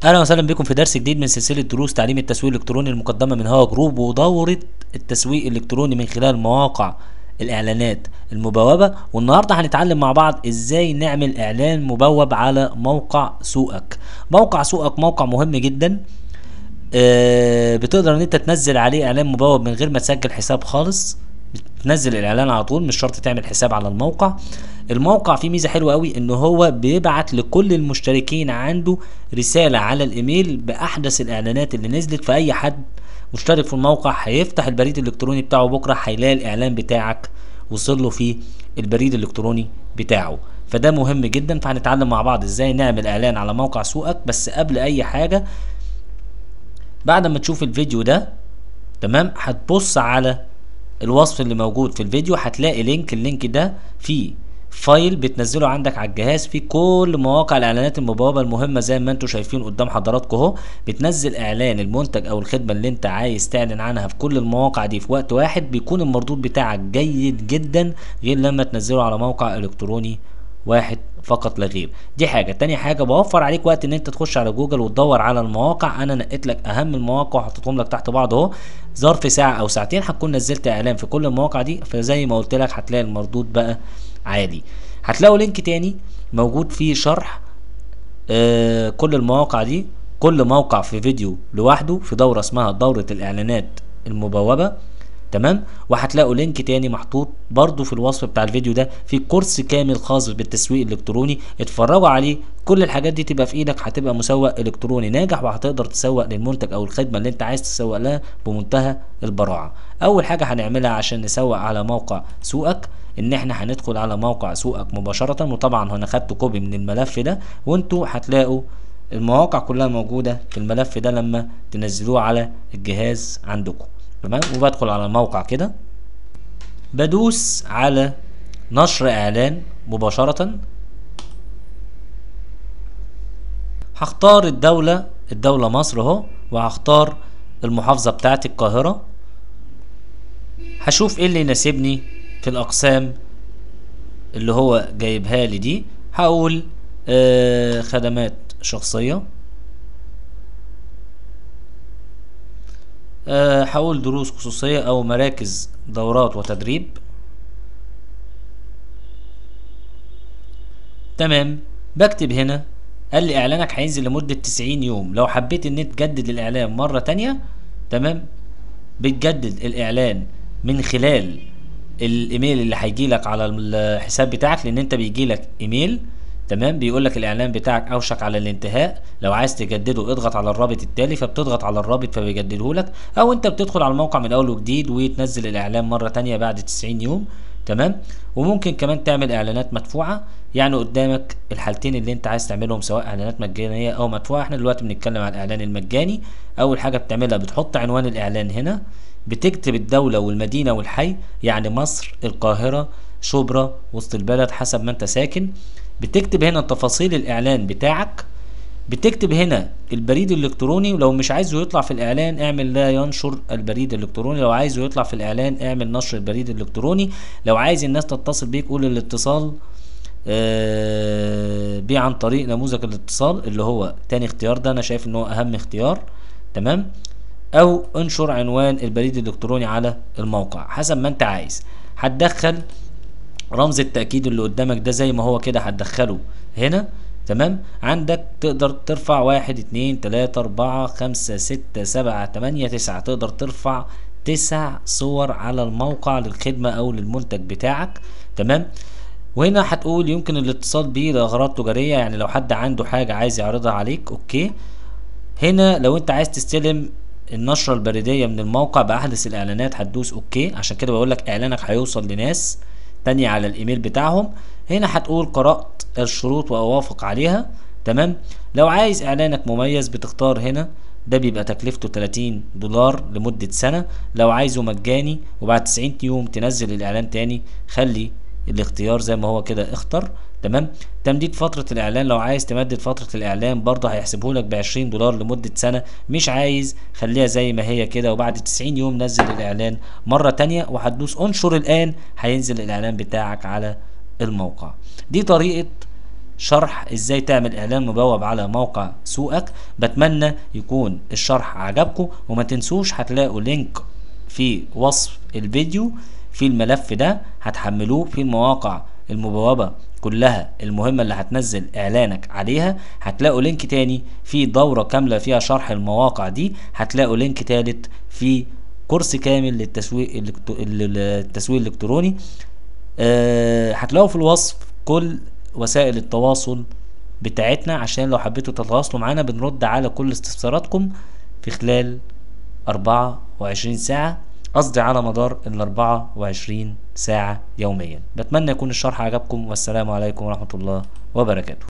اهلا وسهلا بكم في درس جديد من سلسله دروس تعليم التسويق الالكتروني المقدمه من هوا جروب ودوره التسويق الالكتروني من خلال مواقع الاعلانات المبوبه والنهارده هنتعلم مع بعض ازاي نعمل اعلان مبوب على موقع سوقك موقع سوقك موقع مهم جدا آه، بتقدر ان انت تنزل عليه اعلان مبوب من غير ما تسجل حساب خالص بتنزل الاعلان على طول مش شرط تعمل حساب على الموقع الموقع فيه ميزه حلوه قوي ان هو بيبعت لكل المشتركين عنده رساله على الايميل باحدث الاعلانات اللي نزلت فاي حد مشترك في الموقع هيفتح البريد الالكتروني بتاعه بكره هيلاقي الاعلان بتاعك وصل له في البريد الالكتروني بتاعه فده مهم جدا فهنتعلم مع بعض ازاي نعمل اعلان على موقع سوقك بس قبل اي حاجه بعد ما تشوف الفيديو ده تمام هتبص على الوصف اللي موجود في الفيديو هتلاقي لينك اللينك ده فيه فايل بتنزله عندك على الجهاز فيه كل مواقع الاعلانات المبوبه المهمه زي ما انتم شايفين قدام حضراتكم اهو بتنزل اعلان المنتج او الخدمه اللي انت عايز تعلن عنها في كل المواقع دي في وقت واحد بيكون المردود بتاعك جيد جدا غير لما تنزله على موقع الكتروني واحد فقط لا غير دي حاجه تاني حاجه بوفر عليك وقت ان انت تخش على جوجل وتدور على المواقع انا نقيت لك اهم المواقع وحطيتهم لك تحت بعض اهو ظرف ساعه او ساعتين هتكون نزلت اعلان في كل المواقع دي فزي ما قلت لك هتلاقي المردود بقى عالي هتلاقوا لينك تاني موجود فيه شرح آه كل المواقع دي كل موقع في فيديو لوحده في دورة اسمها دورة الإعلانات المبوبة تمام وهتلاقوا لينك تاني محطوط برضو في الوصف بتاع الفيديو ده في كورس كامل خاص بالتسويق الالكتروني اتفرجوا عليه كل الحاجات دي تبقى في ايدك هتبقى مسوق الكتروني ناجح وهتقدر تسوق للمنتج او الخدمه اللي انت عايز تسوق لها بمنتهى البراعه اول حاجه هنعملها عشان نسوق على موقع سوقك ان احنا هندخل على موقع سوقك مباشره وطبعا انا خدت كوبي من الملف ده وانتوا هتلاقوا المواقع كلها موجوده في الملف ده لما تنزلوه على الجهاز عندكم تمام وبدخل على الموقع كده بدوس على نشر اعلان مباشرة هختار الدولة الدولة مصر اهو وهختار المحافظة بتاعتي القاهرة هشوف ايه اللي يناسبني في الاقسام اللي هو جايبها لي دي هقول آه خدمات شخصيه أه هقول دروس خصوصية أو مراكز دورات وتدريب تمام بكتب هنا قال لي إعلانك هينزل لمدة تسعين يوم لو حبيت إن تجدد الإعلان مرة تانية تمام بتجدد الإعلان من خلال الإيميل اللي هيجيلك على الحساب بتاعك لأن أنت بيجيلك إيميل تمام بيقول لك الاعلان بتاعك اوشك على الانتهاء لو عايز تجدده اضغط على الرابط التالي فبتضغط على الرابط فبيجدده لك او انت بتدخل على الموقع من اول وجديد وتنزل الاعلان مره تانية بعد 90 يوم تمام وممكن كمان تعمل اعلانات مدفوعه يعني قدامك الحالتين اللي انت عايز تعملهم سواء اعلانات مجانيه او مدفوعه احنا دلوقتي بنتكلم عن الاعلان المجاني اول حاجه بتعملها بتحط عنوان الاعلان هنا بتكتب الدوله والمدينه والحي يعني مصر القاهره شبرا وسط البلد حسب ما انت ساكن بتكتب هنا تفاصيل الاعلان بتاعك بتكتب هنا البريد الالكتروني ولو مش عايزه يطلع في الاعلان اعمل لا ينشر البريد الالكتروني لو عايزه يطلع في الاعلان اعمل نشر البريد الالكتروني لو عايز الناس تتصل بيك قول الاتصال آه بيه عن طريق نموذج الاتصال اللي هو تاني اختيار ده انا شايف ان هو اهم اختيار تمام او انشر عنوان البريد الالكتروني على الموقع حسب ما انت عايز هتدخل رمز التأكيد اللي قدامك ده زي ما هو كده هتدخله هنا تمام عندك تقدر ترفع واحد اتنين تلاتة اربعة خمسة ستة سبعة تمانية تسعة تقدر ترفع تسع صور على الموقع للخدمة او للمنتج بتاعك تمام وهنا هتقول يمكن الاتصال بيه لأغراض تجارية يعني لو حد عنده حاجة عايز يعرضها عليك اوكي هنا لو انت عايز تستلم النشرة البريدية من الموقع بأحدث الإعلانات هتدوس أوكي عشان كده بقولك إعلانك هيوصل لناس تانية على الايميل بتاعهم هنا هتقول قرأت الشروط واوافق عليها تمام لو عايز اعلانك مميز بتختار هنا ده بيبقى تكلفته 30 دولار لمدة سنة لو عايزه مجاني وبعد 90 يوم تنزل الاعلان تاني خلي الاختيار زي ما هو كده اختر تمام تمديد فترة الاعلان لو عايز تمدد فترة الاعلان برضه هيحسبه لك ب 20 دولار لمدة سنة مش عايز خليها زي ما هي كده وبعد 90 يوم نزل الاعلان مرة تانية وهتدوس انشر الان هينزل الاعلان بتاعك على الموقع دي طريقة شرح ازاي تعمل اعلان مبوب على موقع سوقك بتمنى يكون الشرح عجبكم وما تنسوش هتلاقوا لينك في وصف الفيديو في الملف ده هتحملوه في المواقع المبوبة كلها المهمة اللي هتنزل اعلانك عليها هتلاقوا لينك تاني في دورة كاملة فيها شرح المواقع دي هتلاقوا لينك تالت في كورس كامل للتسويق الإلكترو- التسويق الالكتروني أه هتلاقوا في الوصف كل وسائل التواصل بتاعتنا عشان لو حبيتوا تتواصلوا معانا بنرد على كل استفساراتكم في خلال 24 ساعة قصدي على مدار ال 24 ساعة يوميا بتمنى يكون الشرح عجبكم والسلام عليكم ورحمة الله وبركاته